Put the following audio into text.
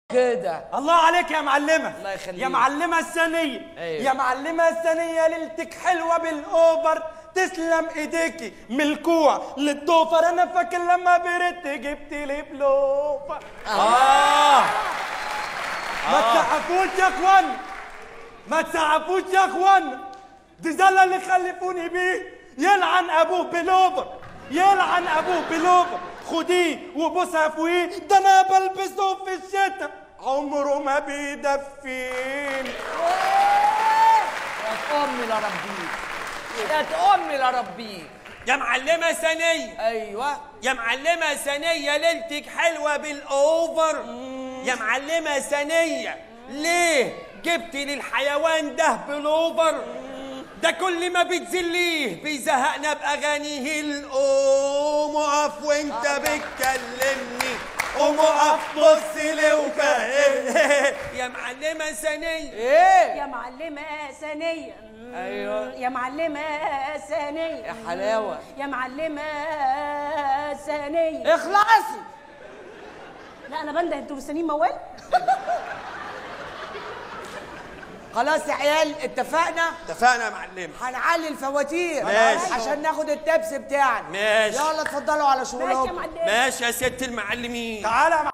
كده الله عليك يا معلمة الله يخليك. يا معلمة الثانية أيوة. يا معلمة الثانية ليلتك حلوة بالأوفر تسلم ايديكي من الكوع للضوفر انا فاكر لما بردت جبت لي بلوفر اه ما تسعفوش يا اخوان ما تسعفوش يا اخوان دي زلة اللي خلفوني بيه يلعن ابوه بلوفر يلعن ابوه بلوفر خديه وبوسها فوقيه ده انا بلبسه في الشتاء عمره ما بيدفيني يا امي لا ربيك يا امي لا ربيك يا معلمة ثانية ايوه يا معلمة ثانية ليلتك حلوة بالأوفر يا معلمة ثانية ليه جبت للحيوان ده بالأوفر ده كل ما بتزليه بيزهقنا بأغانيه القوم اقف وانت بتكلمني قوم اقف بص لي وفهم يا معلمة ثانية ايه يا معلمة ثانية أيوة. يا معلمة ثانية يا حلاوة. يا معلمة ثانية اخلصي لا أنا بنده أنتوا مستنيين موال خلاص يا عيال اتفقنا اتفقنا يا معلمة هنعلي الفواتير ماشي. عشان ناخد التبس بتاعنا ماشي. يلا اتفضلوا على ماشي يا شغلكم معلمة ماشي يا ست المعلمين تعالى يا